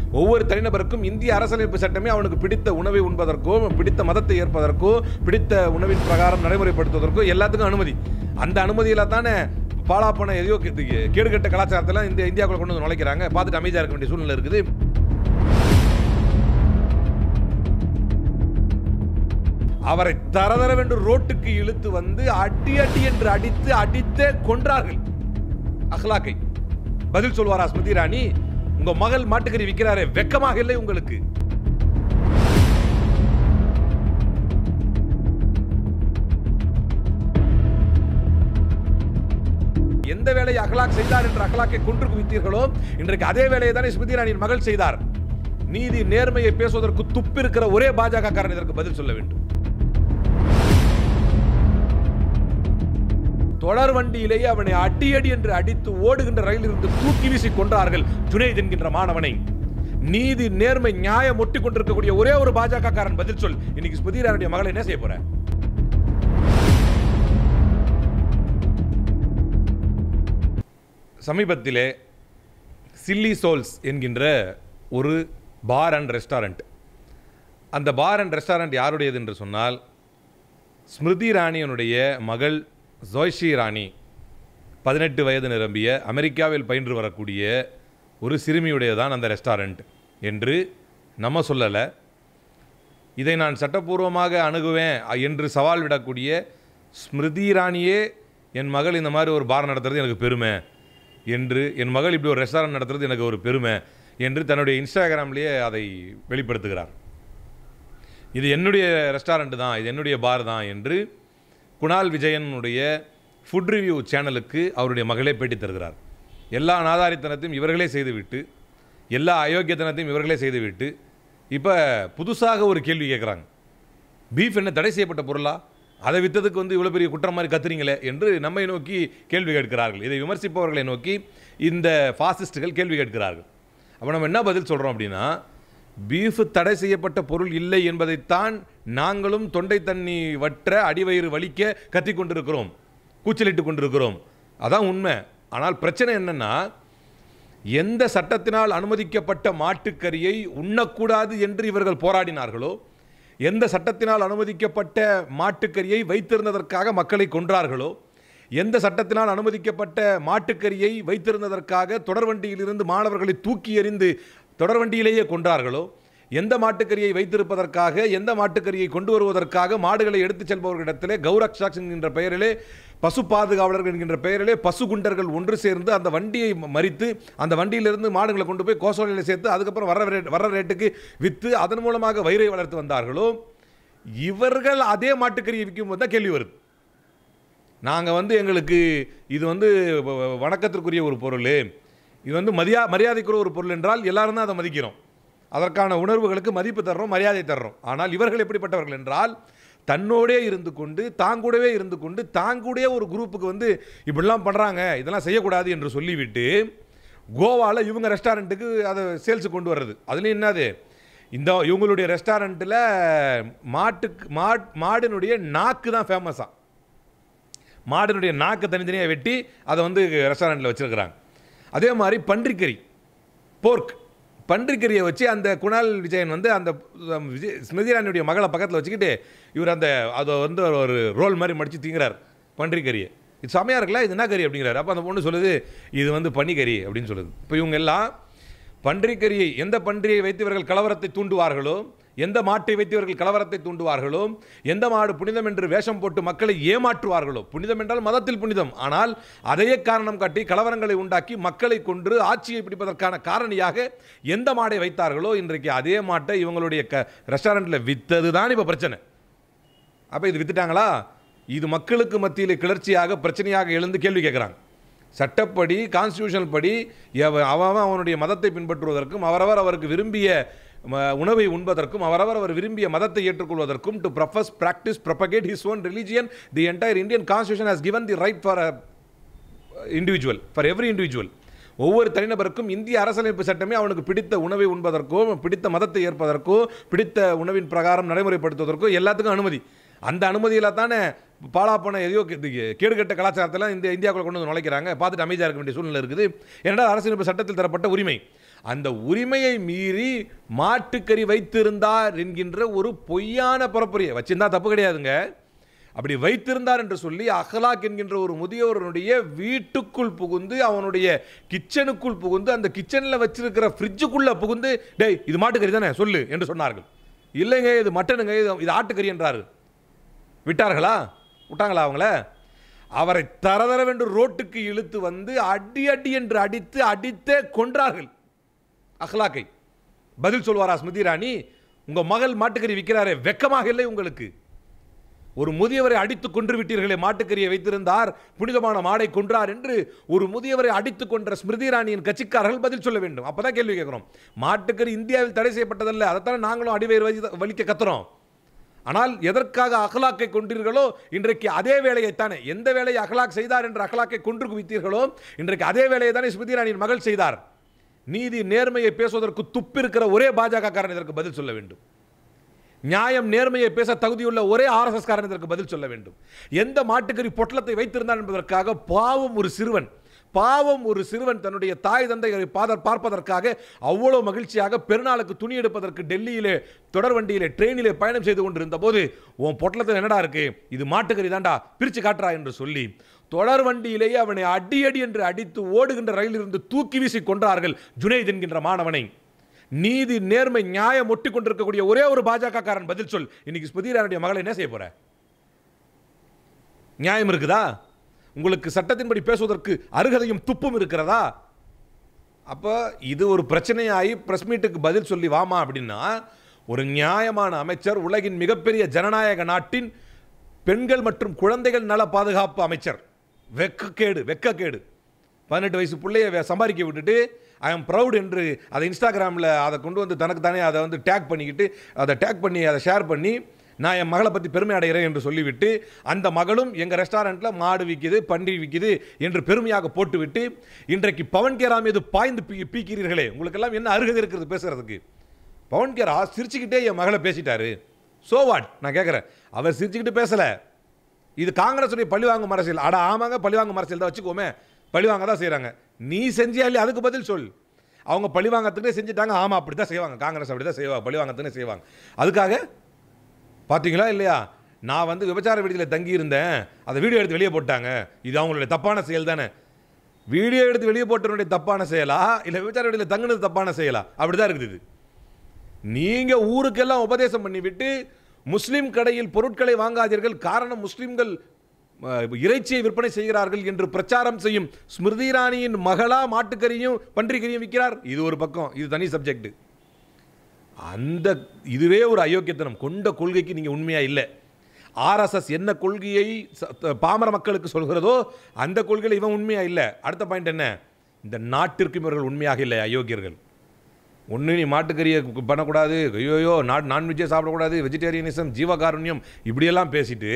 ஒவ்வொரு தனிநபருக்கும் இந்திய அரசியலமைப்பு சட்டமே அவனுக்கு பிடித்த உணவை உண்பதற்கோ பிடித்த மதத்தை ஏற்பதற்கோ பிடித்த உணவின் பிரகாரம் நடைமுறைப்படுத்துவதற்கோ எல்லாத்துக்கும் அனுமதி அந்த அனுமதியில் தானே பாலாப்பன எதையோ கே- கேடுகெட்ட கலாச்சாரத்தெல்லாம் இந்த இந்தியாவுக்குள்ள கொண்டு வந்து நுழைக்கிறாங்க பார்த்துட்டு அமைதியாக இருக்க வேண்டிய சூழ்நிலை இருக்குது அவரை தரதரவென்று ரோட்டுக்கு இழுத்து வந்து அடி அடி என்று அடித்து அடித்தே கொன்றார்கள் அஹ்லாக்கை பதில் சொல்வாரா ஸ்மிருதி இராணி உங்க மகள் மாட்டுக்கறி விற்கிறாரே வெக்கமாக இல்லை உங்களுக்கு எந்த வேலையை அகலாக் செய்தார் என்று அகலாக்கை கொன்று குவித்தீர்களோ இன்றைக்கு அதே வேலையை தானே ஸ்மிருதி இராணியின் மகள் செய்தார் நீதி நேர்மையை பேசுவதற்கு துப்பு இருக்கிற ஒரே பாஜக காரன் இதற்கு பதில் சொல்ல வேண்டும் தொடர் வண்டியிலேயே அவனை அடி அடி என்று அடித்து ஓடுகின்ற ரயிலில் இருந்து தூக்கி வீசி கொன்றார்கள் ஜுனைத் என்கின்ற மாணவனை நீதி நேர்மை நியாயம் ஒட்டி கொண்டிருக்கக்கூடிய ஒரே ஒரு பாஜக காரன் பதில் சொல் இன்னைக்கு ஸ்மிருதி இராணியுடைய மகளை என்ன செய்ய போற சமீபத்திலே சில்லி சோல்ஸ் என்கின்ற ஒரு பார் அண்ட் ரெஸ்டாரண்ட் அந்த பார் அண்ட் ரெஸ்டாரண்ட் யாருடையது என்று சொன்னால் ஸ்மிருதி இராணியனுடைய மகள் ஜோய்ஷி ராணி பதினெட்டு வயது நிரம்பிய அமெரிக்காவில் பயின்று வரக்கூடிய ஒரு சிறுமியுடையதான் அந்த ரெஸ்டாரண்ட் என்று நம்ம சொல்லலை இதை நான் சட்டப்பூர்வமாக அணுகுவேன் அ- என்று சவால் விடக்கூடிய ஸ்மிருதி இராணியே என் மகள் இந்த மாதிரி ஒரு பார் நடத்துறது எனக்கு பெருமை என்று என் மகள் இப்படி ஒரு ரெஸ்டாரண்ட் நடத்துறது எனக்கு ஒரு பெருமை என்று தன்னுடைய இன்ஸ்டாகிராம்லேயே அதை வெளிப்படுத்துகிறார் இது என்னுடைய ரெஸ்டாரண்ட் தான் இது என்னுடைய பார் தான் என்று குணால் விஜயனுடைய ஃபுட் ரிவ்யூ சேனலுக்கு அவருடைய மகளே பேட்டி தருகிறார் எல்லா நாதாரித்தனத்தையும் இவர்களே செய்துவிட்டு எல்லா அயோக்கியத்தனத்தையும் இவர்களே செய்துவிட்டு இப்போ புதுசாக ஒரு கேள்வி கேட்குறாங்க பீஃப் என்ன தடை செய்யப்பட்ட பொருளா அதை விற்றதுக்கு வந்து இவ்வளோ பெரிய குற்றம் மாதிரி கத்துறீங்களே என்று நம்மை நோக்கி கேள்வி கேட்கிறார்கள் இதை விமர்சிப்பவர்களை நோக்கி இந்த ஃபாசிஸ்டுகள் கேள்வி கேட்கிறார்கள் அப்போ நம்ம என்ன பதில் சொல்கிறோம் அப்படின்னா பீஃப் தடை செய்யப்பட்ட பொருள் இல்லை என்பதைத்தான் நாங்களும் தொண்டை தண்ணி வற்ற அடிவயிறு வலிக்க கத்திக் கொண்டிருக்கிறோம் கூச்சலிட்டு கொண்டிருக்கிறோம் அதான் உண்மை ஆனால் பிரச்சனை என்னன்னா எந்த சட்டத்தினால் அனுமதிக்கப்பட்ட மாட்டுக்கறியை உண்ணக்கூடாது என்று இவர்கள் போராடினார்களோ எந்த சட்டத்தினால் அனுமதிக்கப்பட்ட மாட்டுக்கறியை வைத்திருந்ததற்காக மக்களை கொன்றார்களோ எந்த சட்டத்தினால் அனுமதிக்கப்பட்ட மாட்டுக்கறியை வைத்திருந்ததற்காக தொடர்வண்டியிலிருந்து மாணவர்களை தூக்கி எறிந்து தொடர்வண்டியிலேயே கொன்றார்களோ எந்த மாட்டுக்கறியை வைத்திருப்பதற்காக எந்த மாட்டுக்கறியை கொண்டு வருவதற்காக மாடுகளை எடுத்துச் செல்பவர்களிடத்திலே கௌரக்ஷாக்ஸ் என்கின்ற பெயரிலே பசு பாதுகாவலர்கள் என்கின்ற பெயரிலே பசு குண்டர்கள் ஒன்று சேர்ந்து அந்த வண்டியை ம- மறித்து அந்த வண்டியிலிருந்து மாடுகளை கொண்டு போய் கோசோலையில் சேர்த்து அதுக்கப்புறம் வர்ற ரேட் வர்ற ரேட்டுக்கு விற்று அதன் மூலமாக வயிறை வளர்த்து வந்தார்களோ இவர்கள் அதே மாட்டுக்கறியை விற்கும் போது தான் கேள்வி வருது நாங்கள் வந்து எங்களுக்கு இது வந்து வ- வ- வணக்கத்திற்குரிய ஒரு பொருள் இது வந்து மதியா மரியாதைக்குரிய ஒரு பொருள் என்றால் எல்லாரும் தான் அதை மதிக்கிறோம் அதற்கான உணர்வுகளுக்கு மதிப்பு தர்றோம் மரியாதை தர்றோம் ஆனால் இவர்கள் எப்படிப்பட்டவர்கள் என்றால் தன்னோடே இருந்து கொண்டு தாங்கூடவே இருந்து கொண்டு தாங்கூடவே ஒரு குரூப்புக்கு வந்து இப்படிலாம் பண்ணுறாங்க இதெல்லாம் செய்யக்கூடாது என்று சொல்லிவிட்டு கோவாவில் இவங்க ரெஸ்டாரண்ட்டுக்கு அதை சேல்ஸுக்கு கொண்டு வர்றது அதுலேயும் என்னது இந்த இவங்களுடைய ரெஸ்டாரண்ட்டில் மாட்டுக்கு மாட் மாடினுடைய நாக்கு தான் ஃபேமஸாக மாடினுடைய நாக்கை தனித்தனியாக வெட்டி அதை வந்து ரெஸ்டாரண்ட்டில் வச்சுருக்கிறாங்க அதே மாதிரி பன்றிக்கறி போர்க் பன்றிக்கறியை வச்சு அந்த குணால் விஜயன் வந்து அந்த உம், விஜய் ஸ்மிருதி இராணியுடைய மகளை பக்கத்தில் வச்சுக்கிட்டு இவர் அந்த அதை வந்து ஒரு- ஒரு ரோல் மாதிரி மடித்து திங்கிறார் பன்றிக்கறியை இது செமையாக இருக்குல்ல இது என்ன கறி அப்படிங்கிறாரு அப்போ அந்த பொண்ணு சொல்லுது இது வந்து பன்னிக்கறி அப்படின்னு சொல்லுது இப்போ இவங்க எல்லாம் பன்றிக்கறியை எந்த பன்றியை வைத்து இவர்கள் கலவரத்தை தூண்டுவார்களோ எந்த மாட்டை வைத்து இவர்கள் கலவரத்தை தூண்டுவார்களோ எந்த மாடு புனிதம் என்று வேஷம் போட்டு மக்களை ஏமாற்றுவார்களோ புனிதம் என்றால் மதத்தில் புனிதம் ஆனால் அதையே காரணம் காட்டி கலவரங்களை உண்டாக்கி மக்களை கொன்று ஆட்சியை பிடிப்பதற்கான காரணியாக எந்த மாடை வைத்தார்களோ இன்றைக்கு அதே மாட்டை இவங்களுடைய க ரெஸ்டாரண்ட்டில் வித்தது தான் இப்போ பிரச்சனை அப்போ இது வித்துட்டாங்களா இது மக்களுக்கு மத்தியில் கிளர்ச்சியாக பிரச்சனையாக எழுந்து கேள்வி கேட்குறாங்க சட்டப்படி கான்ஸ்டியூஷனல் படி எவ- அவன் அவனுடைய மதத்தை பின்பற்றுவதற்கும் அவரவர் அவருக்கு விரும்பிய ம, உணவை உண்பதற்கும் அவரவர் அவர் விரும்பிய மதத்தை ஏற்றுக்கொள்வதற்கும் to profess practise propagate his own religion the entire Indian constitution has given the right for individual for every individual ஒவ்வொரு தனிநபருக்கும் இந்திய அரசியலமைப்பு சட்டமே அவனுக்கு பிடித்த உணவை உண்பதற்கோ பிடித்த மதத்தை ஏற்பதற்கோ பிடித்த உணவின் பிரகாரம் நடைமுறைப்படுத்துவதற்கோ எல்லாத்துக்கும் அனுமதி அந்த அனுமதியில் தானே பாலாப்பன எதையோ கே- கேடுகெட்ட கலாச்சாரத்தெல்லாம் இந்த இந்தியாவுக்குள்ள கொண்டு வந்து நுழைக்கிறாங்க பார்த்துட்டு அமைதியாக இருக்க வேண்டிய சூழ்நிலை இருக்குது ஏன்னா அரசியலமைப்பு சட்டத்தில் தரப்பட்ட உரிமை அந்த உரிமையை மீறி மாட்டுக்கறி வைத்திருந்தார் என்கின்ற ஒரு பொய்யான பரப்புரையை வச்சிருந்தா தப்பு கிடையாதுங்க அப்படி வைத்திருந்தார் என்று சொல்லி அஹ்லாக் என்கின்ற ஒரு முதியவருடைய வீட்டுக்குள் புகுந்து அவனுடைய கிச்சனுக்குள் புகுந்து அந்த கிச்சனில் வச்சிருக்கிற ஃப்ரிட்ஜுக்குள்ள புகுந்து டேய் இது மாட்டுக்கறி தானே சொல்லு என்று சொன்னார்கள் இல்லைங்க இது மட்டனுங்க இது இது ஆட்டுக்கறி என்றார்கள் விட்டார்களா விட்டாங்களா அவங்கள அவரை தரதரவென்று ரோட்டுக்கு இழுத்து வந்து அடி அடி என்று அடித்து அடித்தே கொன்றார்கள் அஹ்லாக்கை பதில் சொல்வாரா ஸ்மிருதி இராணி உங்க மகள் மாட்டுக்கறி விற்கிறாரே வெக்கமாக இல்லை உங்களுக்கு ஒரு முதியவரை அடித்து கொன்று விட்டீர்களே மாட்டுக்கறியை வைத்திருந்தார் புனிதமான மாடை கொன்றார் என்று ஒரு முதியவரை அடித்து கொன்ற ஸ்மிருதி இராணியின் கட்சிக்காரர்கள் பதில் சொல்ல வேண்டும் அப்பதான் கேள்வி கேட்கிறோம் மாட்டுக்கறி இந்தியாவில் தடை செய்யப்பட்டதல்ல அதைத்தான் நாங்களும் அடிவயிறு வலி- வலிக்க கத்துறோம் ஆனால் எதற்காக அகலாக்கை கொண்டீர்களோ இன்றைக்கு அதே வேலையைத்தானே எந்த வேலையை அகலாக் செய்தார் என்று அகலாக்கை கொன்று குவித்தீர்களோ இன்றைக்கு அதே வேலையை தானே ஸ்மிருதி இராணியின் மகள் செய்தார் நீதி நேர்மையை பேசுவதற்கு துப்பிருக்கிற ஒரே பாஜக காரன் இதற்கு பதில் சொல்ல வேண்டும் நியாயம் நேர்மையை பேச தகுதியுள்ள ஒரே ஆர்எஸ்எஸ் காரன் இதற்கு பதில் சொல்ல வேண்டும் எந்த மாட்டுக்கறி பொட்டலத்தை வைத்திருந்தான் என்பதற்காக பாவம் ஒரு சிறுவன் பாவம் ஒரு சிறுவன் தன்னுடைய தாய் தந்தையை பாதர் பார்ப்பதற்காக அவ்வளவு மகிழ்ச்சியாக பெருநாளுக்கு துணி எடுப்பதற்கு டெல்லியிலே தொடர் வண்டியிலே ட்ரெயினிலே பயணம் செய்து கொண்டிருந்த போது உன் பொட்டலத்தில் என்னடா இருக்கு இது மாட்டுக்கறி தாண்டா பிரிச்சு காட்டுறா என்று சொல்லி தொடர் வண்டியிலேயே அவனை அடி அடி என்று அடித்து ஓடுகின்ற ரயிலிருந்து தூக்கி வீசி கொன்றார்கள் ஜுனைத் என்கின்ற மாணவனை நீதி நேர்மை நியாயம் ஒட்டி கொண்டிருக்கக்கூடிய ஒரே ஒரு பாஜக காரன் பதில் சொல் இன்னைக்கு ஸ்மிருதிரானுடைய மகளை என்ன செய்ய போற நியாயம் இருக்குதா உங்களுக்கு சட்டத்தின்படி பேசுவதற்கு அருகதையும் துப்பும் இருக்கிறதா அப்போ இது ஒரு பிரச்சனையாகி பிரஸ் மீட்டுக்கு பதில் சொல்லி வாமா அப்படின்னா ஒரு நியாயமான அமைச்சர் உலகின் மிகப்பெரிய ஜனநாயக நாட்டின் பெண்கள் மற்றும் குழந்தைகள் நல பாதுகாப்பு அமைச்சர் வெக்கக்கேடு வெக்கக்கேடு பதினெட்டு வயசு பிள்ளைய வே- சம்பாதிக்க விட்டுட்டு ஐ எம் ப்ரௌட் என்று அதை இன்ஸ்டாகிராமில் அதை கொண்டு வந்து தனக்கு தானே அதை வந்து டேக் பண்ணிக்கிட்டு அதை டேக் பண்ணி அதை ஷேர் பண்ணி நான் என் மகளை பற்றி பெருமை அடைகிறேன் என்று சொல்லிவிட்டு அந்த மகளும் எங்கள் ரெஸ்டாரண்ட்டில் மாடு விற்கிது பன்றி விற்கிது என்று பெருமையாக போட்டுவிட்டு இன்றைக்கு பவன் கேரா மீது பாய்ந்து பீ பீக்கிறீர்களே உங்களுக்கெல்லாம் என்ன அருகதை இருக்கிறது பேசுறதுக்கு பவன் கேரா சிரிச்சுக்கிட்டே என் மகளை பேசிட்டாரு சோ வாட் நான் கேட்குறேன் அவர் சிரிச்சுக்கிட்டு பேசலை இது காங்கிரஸுடைய பழிவாங்கும் அரசியல் அட ஆமாங்க பழிவாங்கும் அரசியல் தான் வச்சுக்கோமே பழிவாங்க தான் செய்கிறாங்க நீ செஞ்சியா இல்லையா அதுக்கு பதில் சொல் அவங்க பழிவாங்கத்துக்கே செஞ்சுட்டாங்க ஆமாம் அப்படி தான் செய்வாங்க காங்கிரஸ் அப்படி தான் செய்வாங்க பழிவாங்கத்துன்னு செய்வாங்க அதுக்காக பார்த்தீங்களா இல்லையா நான் வந்து விபச்சார விடுதியில் தங்கியிருந்தேன் அதை வீடியோ எடுத்து வெளியே போட்டாங்க இது அவங்களுடைய தப்பான செயல் தானே வீடியோ எடுத்து வெளியே போட்டவனுடைய தப்பான செயலா இல்லை விபச்சார விடுதியில் தங்குனது தப்பான செயலா அப்படி தான் இருக்குது இது நீங்க ஊருக்கெல்லாம் உபதேசம் பண்ணிவிட்டு முஸ்லிம் கடையில் பொருட்களை வாங்காதீர்கள் காரணம் முஸ்லிம்கள் அஹ், இறைச்சியை விற்பனை செய்கிறார்கள் என்று பிரச்சாரம் செய்யும் ஸ்மிருதி இராணியின் மகளா மாட்டுக்கறியும் பன்றிக்கறியும் விற்கிறார் இது ஒரு பக்கம் இது தனி சப்ஜெக்ட் அந்த இதுவே ஒரு அயோக்கியத்தனம் கொண்ட கொள்கைக்கு நீங்க உண்மையா இல்லை ஆர்எஸ்எஸ் என்ன கொள்கையை ச- த- பாமர மக்களுக்கு சொல்கிறதோ அந்த கொள்கையில் இவன் உண்மையா இல்லை அடுத்த பாயிண்ட் என்ன இந்த நாட்டிற்கும் இவர்கள் உண்மையாக இல்லை அயோக்கியர்கள் ஒன்று நீ மாட்டுக்கறியை கு- பண்ணக்கூடாது ஐயோயோ நாட் நான்வெஜ்ஜே சாப்பிடக்கூடாது வெஜிடேரியனிசம் ஜீவகாருண்யம் இப்படியெல்லாம் பேசிட்டு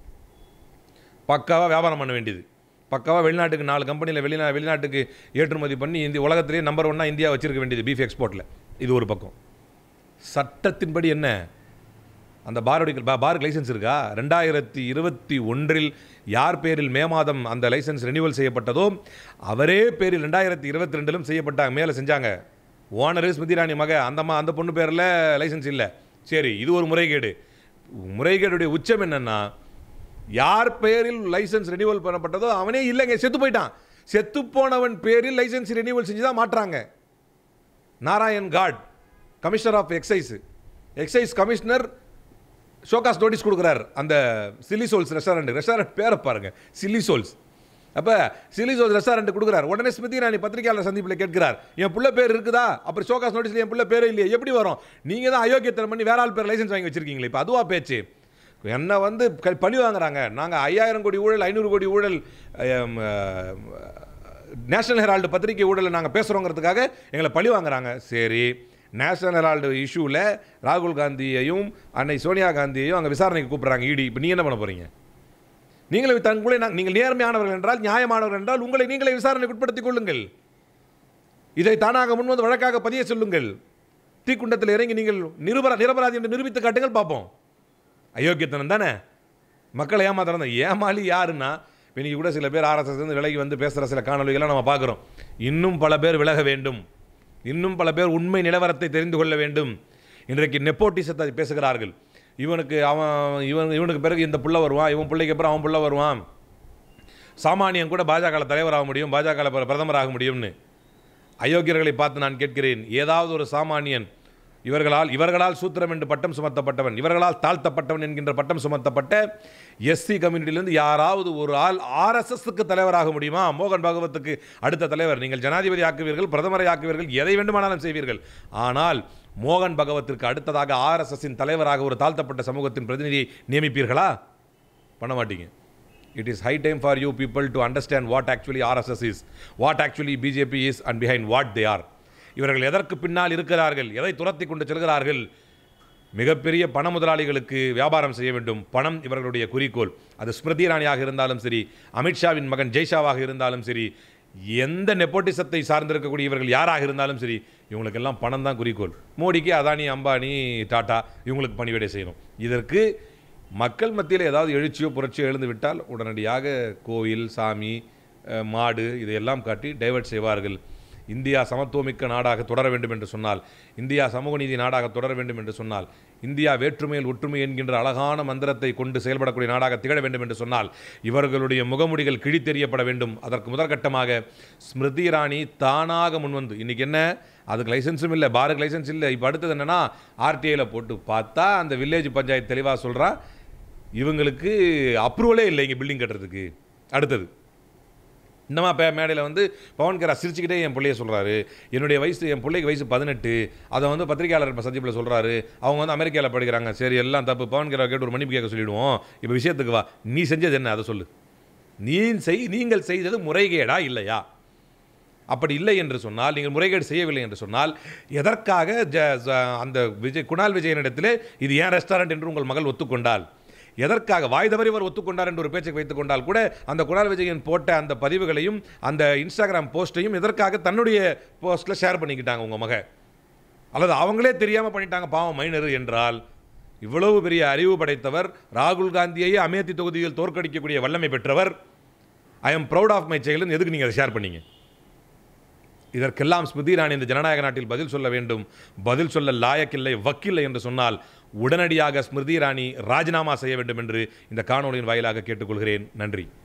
பக்காவாக வியாபாரம் பண்ண வேண்டியது பக்காவாக வெளிநாட்டுக்கு நாலு கம்பெனியில் வெளிநா வெளிநாட்டுக்கு ஏற்றுமதி பண்ணி இந்திய உலகத்திலேயே நம்பர் ஒன்னாக இந்தியா வச்சிருக்க வேண்டியது பீஃப் எக்ஸ்போர்ட்டில் இது ஒரு பக்கம் சட்டத்தின்படி என்ன அந்த பாரோடைய பா பாருக்கு லைசன்ஸ் இருக்கா ரெண்டாயிரத்தி இருபத்தி ஒன்றில் யார் பேரில் மே மாதம் அந்த லைசன்ஸ் ரெனியூவல் செய்யப்பட்டதோ அவரே பேரில் ரெண்டாயிரத்தி இருபத்தி ரெண்டிலும் செய்யப்பட்டாங்க மேலே செஞ்சாங்க ஓனர் ஸ்மிருதி இராணி மக அந்த மா அந்த பொண்ணு பேரில் லைசன்ஸ் இல்லை சரி இது ஒரு முறைகேடு முறைகேடுடைய உச்சம் என்னன்னா யார் பேரில் லைசன்ஸ் ரெனியூவல் பண்ணப்பட்டதோ அவனே இல்லைங்க செத்து போயிட்டான் செத்து போனவன் பேரில் லைசன்ஸ் ரெனியூவல் செஞ்சு தான் மாட்டுறாங்க Narayan Gad commissioner of excise excise commissioner show cause notice கொடுக்குறார் அந்த சில்லி சோல்ஸ் ரெஸ்டாரண்ட் ரெஸ்டாரண்ட் பேரை பாருங்க சில்லி சோல்ஸ் அப்போ சில்லி சோல்ஸ் ரெஸ்டாரண்ட் கொடுக்குறார் உடனே ஸ்மிருதி ராணி பத்திரிகையாளர் சந்திப்பில் கேட்கிறார் என் புள்ள பேர் இருக்குதா அப்புறம் ஷோகாஸ் நோட்டீஸ்ல என் புள்ள பேரே இல்லையே எப்படி வரும் நீங்கள் தான் அயோக்கியத்தனம் பண்ணி வேற ஆள் பேர் லைசன்ஸ் வாங்கி வச்சிருக்கீங்களே இப்போ அதுவா பேச்சு என்ன வந்து க- பழி வாங்குறாங்க நாங்கள் ஐயாயிரம் கோடி ஊழல் ஐநூறு கோடி ஊழல் அம், அஹ், நேஷனல் ஹெரால்டு பத்திரிகை ஊழலை நாங்கள் பேசுகிறோங்கிறதுக்காக எங்களை பழி வாங்குறாங்க சரி நேஷனல் ஹெரால்டு இஷ்யூவில் ராகுல் காந்தியையும் அன்னை சோனியா காந்தியையும் அங்கே விசாரணைக்கு கூப்பிட்றாங்க இடி இப்போ நீ என்ன பண்ண போகிறீங்க நீங்களே தங்களை நாங்கள் நீங்கள் நேர்மையானவர்கள் என்றால் நியாயமானவர்கள் என்றால் உங்களை நீங்களே விசாரணைக்கு உட்படுத்திக் கொள்ளுங்கள் இதை தானாக முன்வந்து வழக்காக பதிய சொல்லுங்கள் தீக்குண்டத்தில் இறங்கி நீங்கள் நிருபர நிரபராதி என்று நிரூபித்து காட்டுங்கள் பார்ப்போம் அயோக்கியத்தனம் தானே மக்களை ஏமாத்துறது ஏமாளி யாருன்னா இன்னைக்கு கூட சில பேர் ஆர்எஸ்எஸ் வந்து விலகி வந்து பேசுகிற சில காணொலிகளை நம்ம பார்க்குறோம் இன்னும் பல பேர் விலக வேண்டும் இன்னும் பல பேர் உண்மை நிலவரத்தை தெரிந்து கொள்ள வேண்டும் இன்றைக்கு நெப்போட்டிசத்தை பேசுகிறார்கள் இவனுக்கு அவன் இவன் இவனுக்கு பிறகு இந்த புள்ள வருவான் இவன் பிள்ளைக்கு அப்புறம் அவன் புள்ள வருவான் சாமானியன் கூட பாஜக தலைவராக முடியும் பாஜக பிரதமராக முடியும்னு அயோக்கியர்களை பார்த்து நான் கேட்கிறேன் ஏதாவது ஒரு சாமானியன் இவர்களால் இவர்களால் சூத்திரம் என்று பட்டம் சுமத்தப்பட்டவன் இவர்களால் தாழ்த்தப்பட்டவன் என்கின்ற பட்டம் சுமத்தப்பட்ட எஸ்சி கம்யூனிட்டியிலிருந்து யாராவது ஒரு ஆள் ஆர்எஸ்எஸ்க்கு தலைவராக முடியுமா மோகன் பாகவத்துக்கு அடுத்த தலைவர் நீங்கள் ஜனாதிபதி ஆக்குவீர்கள் பிரதமரை ஆக்குவீர்கள் எதை வேண்டுமானாலும் செய்வீர்கள் ஆனால் மோகன் பகவத்திற்கு அடுத்ததாக ஆர்எஸ்எஸ்ஸின் தலைவராக ஒரு தாழ்த்தப்பட்ட சமூகத்தின் பிரதிநிதியை நியமிப்பீர்களா பண்ண மாட்டீங்க it is high time for you people to understand what actually RSS is what actually BJP is and behind what they are இவர்கள் எதற்கு பின்னால் இருக்கிறார்கள் எதை துரத்தி கொண்டு செல்கிறார்கள் மிகப்பெரிய பண முதலாளிகளுக்கு வியாபாரம் செய்ய வேண்டும் பணம் இவர்களுடைய குறிக்கோள் அது ஸ்மிருதி இராணியாக இருந்தாலும் சரி அமித்ஷாவின் மகன் ஜெய்ஷாவாக இருந்தாலும் சரி எந்த நெப்போட்டிசத்தை சார்ந்திருக்கக்கூடிய இவர்கள் யாராக இருந்தாலும் சரி இவங்களுக்கெல்லாம் பணம் தான் குறிக்கோள் மோடிக்கு அதானி அம்பானி டாடா இவங்களுக்கு பணிவிடை செய்யணும் இதற்கு மக்கள் மத்தியில் ஏதாவது எழுச்சியோ புரட்சியோ எழுந்து விட்டால் உடனடியாக கோயில் சாமி அஹ், மாடு இதையெல்லாம் காட்டி டைவர்ட் செய்வார்கள் இந்தியா சமத்துவமிக்க நாடாக தொடர வேண்டும் என்று சொன்னால் இந்தியா சமூக நீதி நாடாக தொடர வேண்டும் என்று சொன்னால் இந்தியா வேற்றுமையில் ஒற்றுமை என்கின்ற அழகான மந்திரத்தை கொண்டு செயல்படக்கூடிய நாடாக திகழ வேண்டும் என்று சொன்னால் இவர்களுடைய முகமுடிகள் கிழித்தெறியப்பட வேண்டும் அதற்கு முதற்கட்டமாக ஸ்மிருதி இராணி தானாக முன்வந்து இன்னைக்கு என்ன அதுக்கு லைசன்ஸும் இல்லை பாருக்கு லைசன்ஸ் இல்லை இப்போ அடுத்தது என்னன்னா ஆர்டிஐயில் போட்டு பார்த்தா அந்த வில்லேஜ் பஞ்சாயத்து தெளிவாக சொல்றா இவங்களுக்கு அப்ரூவலே இல்லை இங்கே பில்டிங் கட்டுறதுக்கு அடுத்தது இன்னமா பே மேடையில் வந்து பவன் கேரா சிரிச்சுக்கிட்டே என் பிள்ளைய சொல்கிறாரு என்னுடைய வயசு என் பிள்ளைக்கு வயசு பதினெட்டு அதை வந்து பத்திரிகையாளர் இப்போ சந்திப்பில் சொல்கிறாரு அவங்க வந்து அமெரிக்காவில் படிக்கிறாங்க சரி எல்லாம் தப்பு பவன் கேரா கேட்டு ஒரு மன்னிப்பு கேட்க சொல்லிடுவோம் இப்போ விஷயத்துக்கு வா நீ செஞ்சது என்ன அதை சொல்லு நீ செய் நீங்கள் செய்தது முறைகேடா இல்லையா அப்படி இல்லை என்று சொன்னால் நீங்கள் முறைகேடு செய்யவில்லை என்று சொன்னால் எதற்காக ஜ ஜ- அந்த விஜய் குணால் விஜயனிடத்திலே இது ஏன் ரெஸ்டாரண்ட் என்று உங்கள் மகள் ஒத்துக்கொண்டால் எதற்காக வாய் தவறி அவர் ஒத்துக்கொண்டார் என்று ஒரு பேச்சை வைத்துக் கொண்டால் கூட அந்த குணால் விஜயன் போட்ட அந்த பதிவுகளையும் அந்த இன்ஸ்டாகிராம் போஸ்ட்டையும் எதற்காக தன்னுடைய போஸ்ட்டில் ஷேர் பண்ணிக்கிட்டாங்க உங்கள் மக அல்லது அவங்களே தெரியாமல் பண்ணிட்டாங்க பாவம் மைனர் என்றால் இவ்வளவு பெரிய அறிவு படைத்தவர் ராகுல் காந்தியையே அமேத்தி தொகுதியில் தோற்கடிக்கக்கூடிய வல்லமை பெற்றவர் I am proud of my செயலன் எதுக்கு நீங்கள் அதை ஷேர் பண்ணீங்க இதற்கெல்லாம் ஸ்மிருதி இராணி இந்த ஜனநாயக நாட்டில் பதில் சொல்ல வேண்டும் பதில் சொல்ல லாயக்கில்லை வக்கில்லை என்று சொன்னால் உடனடியாக ஸ்மிருதி இராணி ராஜினாமா செய்ய வேண்டும் என்று இந்த காணொலியின் வாயிலாக கேட்டுக்கொள்கிறேன் நன்றி